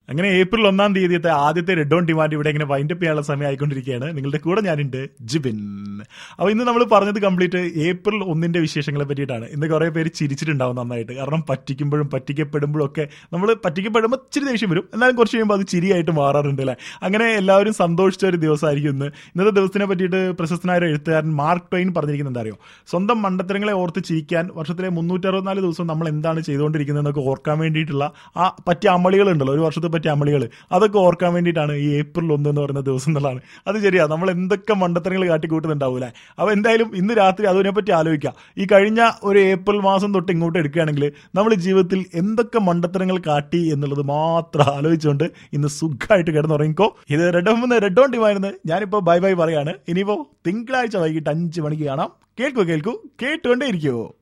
അങ്ങനെ ഏപ്രിൽ ഒന്നാം തീയതിയത്തെ ആദ്യത്തെ റെഡ് ഓൺ ഡിമാൻഡ് ഇവിടെ ഇങ്ങനെ വൈൻഡ് അപ്പ് ചെയ്യാനുള്ള സമയം ആയിക്കൊണ്ടിരിക്കുകയാണ് നിങ്ങളുടെ കൂടെ ഞാനുണ്ട് ജിബിൻ അപ്പോൾ ഇന്ന് നമ്മൾ പറഞ്ഞത് കംപ്ലീറ്റ് ഏപ്രിൽ ഒന്നിന്റെ വിശേഷങ്ങളെ പറ്റിയിട്ടാണ് ഇന്ന് കുറേ പേര് ചിരിച്ചിട്ടുണ്ടാവും നന്നായിട്ട് കാരണം പറ്റിക്കുമ്പോഴും പറ്റിക്കപ്പെടുമ്പോഴും ഒക്കെ നമ്മൾ പറ്റിക്കപ്പെടുമ്പോൾ ഇച്ചിരി ദേഷ്യം വരും എന്നാലും കുറച്ച് കഴിയുമ്പോൾ അത് ചിരിയായിട്ട് മാറാറുണ്ട് അല്ലേ അങ്ങനെ എല്ലാവരും സന്തോഷിച്ച ഒരു ദിവസമായിരിക്കും ഇന്ന് ഇന്നത്തെ ദിവസത്തിനെ പറ്റിയിട്ട് പ്രശസ്തനായ ഒരു എഴുത്തുകാരൻ മാർക്ക് ട്വൈൻ പറഞ്ഞിരിക്കുന്നത് എന്താ അറിയോ സ്വന്തം മണ്ടത്തരങ്ങളെ ഓർത്ത് ചിരിക്കാൻ വർഷത്തിലെ മുന്നൂറ്ററുപത്തിനാല് ദിവസം നമ്മൾ എന്താണ് ചെയ്തുകൊണ്ടിരിക്കുന്നതെന്നൊക്കെ ഓർക്കാൻ വേണ്ടിയിട്ടുള്ള ആ പറ്റിയ അമളികൾ ഉണ്ടല്ലോ ഒരു വർഷത്തെ പറ്റിയ അമളികൾ അതൊക്കെ ഓർക്കാൻ വേണ്ടിയിട്ടാണ് ഈ ഏപ്രിൽ ഒന്ന് എന്ന് പറയുന്ന ദിവസം എന്നുള്ളതാണ് അത് ശരിയാ നമ്മൾ എന്തൊക്കെ മണ്ടത്തരങ്ങൾ കാട്ടിക്കൂട്ടുന്നുണ്ടാവൂലേ അപ്പോൾ എന്തായാലും ഇന്ന് രാത്രി അതിനെപ്പറ്റി ആലോചിക്കാം ഈ കഴിഞ്ഞ ഒരു ഏപ്രിൽ മാസം തൊട്ട് ഇങ്ങോട്ട് എടുക്കുകയാണെങ്കിൽ നമ്മൾ ജീവിതത്തിൽ എന്തൊക്കെ മണ്ടത്തരങ്ങൾ കാട്ടി എന്നുള്ളത് മാത്രം ആലോചിച്ചുകൊണ്ട് ഇന്ന് സുഖമായിട്ട് കിടന്നുറങ്ങിക്കോ ഇത് റെഡ് ഓൺ റെഡ് ഓൺ ടീമായിരുന്നു ഞാനിപ്പോൾ ബൈ ബൈ പറയാണ് ഇനിയിപ്പോൾ തിങ്കളാഴ്ച വൈകിട്ട് അഞ്ച് മണിക്ക് കാണാം കേൾക്കൂ കേൾക്കൂ കേട്ടുകൊണ്ടേ ഇരിക്കുമോ